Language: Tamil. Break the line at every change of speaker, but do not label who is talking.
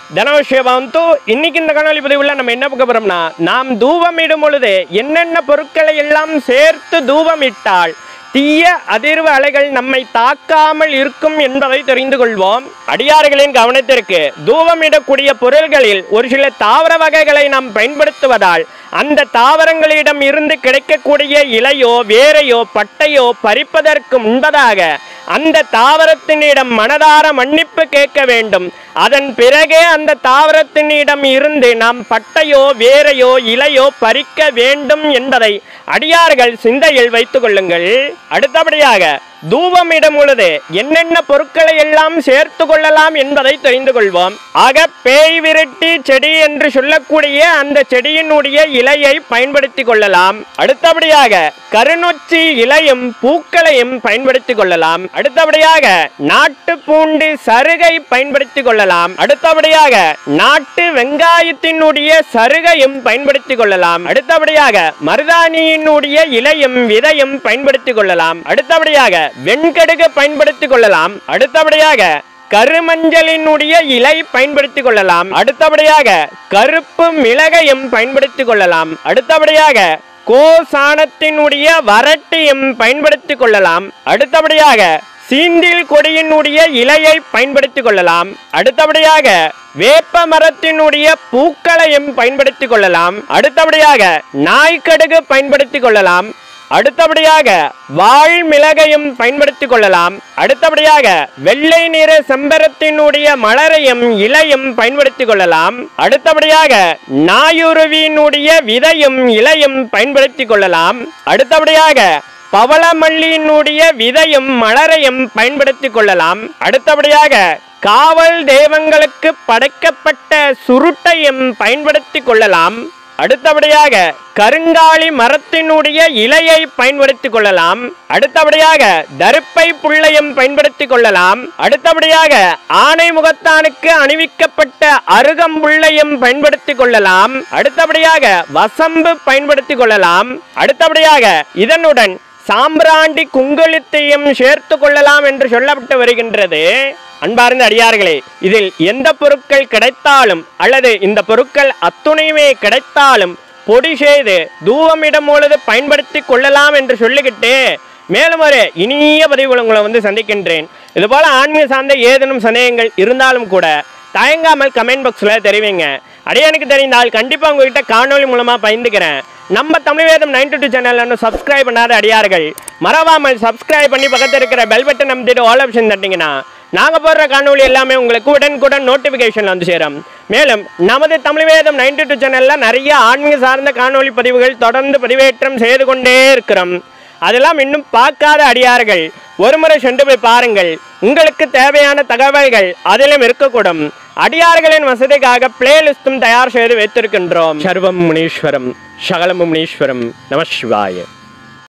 தனவசியபாந்து இன்னைக்கு இந்த காணொலி பதிவுல நம்ம என்ன பார்க்க போறோம்னா நாம் தூபம் இடும் பொழுது என்னென்ன பொருட்களை எல்லாம் சேர்த்து தூபம் இட்டால் தீய அதிர்வு அலைகள் நம்மை தாக்காமல் இருக்கும் என்பதை தெரிந்து கொள்வோம் அடியார்களின் கவனத்திற்கு தூபமிடக்கூடிய பொருள்களில் ஒரு சில தாவர வகைகளை நாம் பயன்படுத்துவதால் அந்த தாவரங்களிடம் இருந்து கிடைக்கக்கூடிய இலையோ வேரையோ பட்டையோ பறிப்பதற்கு முன்பதாக அந்த தாவரத்தினிடம் மனதார மன்னிப்பு கேட்க வேண்டும் அதன் பிறகே அந்த தாவரத்தினிடம் இருந்து நாம் பட்டையோ வேரையோ இலையோ பறிக்க வேண்டும் என்பதை அடியார்கள் சிந்தையில் வைத்துக் கொள்ளுங்கள் அடுத்தபடியாக தூபமிடும் பொழுது என்னென்ன பொருட்களை எல்லாம் சேர்த்து கொள்ளலாம் என்பதை தெரிந்து கொள்வோம் ஆக பேய் விரட்டி செடி என்று சொல்லக்கூடிய அந்த செடியினுடைய இலையை பயன்படுத்திக் கொள்ளலாம் அடுத்தபடியாக கருநொச்சி இலையும் பூக்களையும் பயன்படுத்திக் கொள்ளலாம் அடுத்தபடியாக நாட்டு பூண்டு சருகை பயன்படுத்திக் கொள்ளலாம் அடுத்தபடியாக நாட்டு வெங்காயத்தினுடைய சருகையும் பயன்படுத்திக் கொள்ளலாம் அடுத்தபடியாக மருதாணியினுடைய இலையும் விதையும் பயன்படுத்திக் கொள்ளலாம் அடுத்தபடியாக வெண்கடுகு பயன்படுத்திக் கொள்ளலாம் அடுத்தபடியாக கருமஞ்சளினுடைய இலை பயன்படுத்திக் கொள்ளலாம் அடுத்தபடியாக கருப்பு மிளகையும் பயன்படுத்திக் கொள்ளலாம் அடுத்தபடியாக கோசானத்தினுடைய வரட்டியும் பயன்படுத்திக் கொள்ளலாம் அடுத்தபடியாக சீந்தில் கொடியினுடைய இலையை பயன்படுத்திக் கொள்ளலாம் அடுத்தபடியாக வேப்ப மரத்தினுடைய பூக்களையும் பயன்படுத்திக் கொள்ளலாம் அடுத்தபடியாக நாய்க்கடுகு பயன்படுத்திக் கொள்ளலாம் அடுத்தபடியாக வாழ் மிளகையும் பயன்படுத்திக் கொள்ளலாம் அடுத்தபடியாக வெள்ளை நிற செம்பரத்தினுடைய மலரையும் இலையும் பயன்படுத்திக் கொள்ளலாம் அடுத்தபடியாக நாயுருவியினுடைய விதையும் இலையும் பயன்படுத்திக் கொள்ளலாம் அடுத்தபடியாக பவளமல்லியினுடைய விதையும் மலரையும் பயன்படுத்திக் கொள்ளலாம் அடுத்தபடியாக காவல் தெய்வங்களுக்கு படைக்கப்பட்ட சுருட்டையும் பயன்படுத்திக் கொள்ளலாம் அடுத்தபடியாக கருங்காலி மரத்தினுடைய இலையை பயன்படுத்திக் கொள்ளலாம் அடுத்தபடியாக தருப்பை புள்ளையும் பயன்படுத்திக் கொள்ளலாம் அடுத்தபடியாக ஆணை முகத்தானுக்கு அணிவிக்கப்பட்ட அருகம்புள்ளையும் பயன்படுத்திக் கொள்ளலாம் அடுத்தபடியாக வசம்பு பயன்படுத்திக் கொள்ளலாம் அடுத்தபடியாக இதனுடன் சாம்பிராண்டி குங்குளித்தையும் சேர்த்து கொள்ளலாம் என்று சொல்லப்பட்டு வருகின்றது அன்பார்ந்த அடியார்களே இதில் எந்த பொருட்கள் கிடைத்தாலும் அல்லது இந்த பொருட்கள் அத்துணையுமே கிடைத்தாலும் பொடி செய்து தூவமிடும் பொழுது பயன்படுத்தி கொள்ளலாம் என்று சொல்லிக்கிட்டு மேலும் ஒரு இனிய பதிவுகள் உங்களை வந்து சந்திக்கின்றேன் இதுபோல ஆன்மீக சார்ந்த ஏதேனும் சந்தேகங்கள் இருந்தாலும் கூட தயங்காமல் கமெண்ட் பாக்ஸில் தெரிவிங்க அடியானுக்கு தெரிந்தால் கண்டிப்பாக உங்ககிட்ட காணொலி மூலமாக பயந்துக்கிறேன் நம்ம Tamil Vedham ninety two channel இன்னும் சப்ஸ்கிரைப் பண்ணாத அடியார்கள் மறவாமல் சப்ஸ்கிரைப் பண்ணி பக்கத்தில் இருக்கிற பெல் பட்டன் அமைத்துட்டு ஆல் ஆப்ஷன் தட்டிங்கன்னா நாங்கள் போடுற காணொலி எல்லாமே உங்களுக்கு உடனுக்குடன் நோட்டிஃபிகேஷன் வந்து சேரும் மேலும் நமது தமிழ் வேதம் நைன்டி டூ சேனலில் நிறைய ஆன்மீக சார்ந்த காணொலி பதிவுகள் தொடர்ந்து பதிவேற்றம் செய்து கொண்டே இருக்கிறோம் அதெல்லாம் இன்னும் பார்க்காத அடியார்கள் ஒருமுறை சென்று போய் பாருங்கள் உங்களுக்கு தேவையான தகவல்கள் அதிலும் இருக்கக்கூடும் அடியார்களின் வசதிக்காக பிளேலிஸ்டும் தயார் செய்து வைத்திருக்கின்றோம் சர்வம் முனீஸ்வரம் சகலம் முனீஸ்வரம் நம சிவாய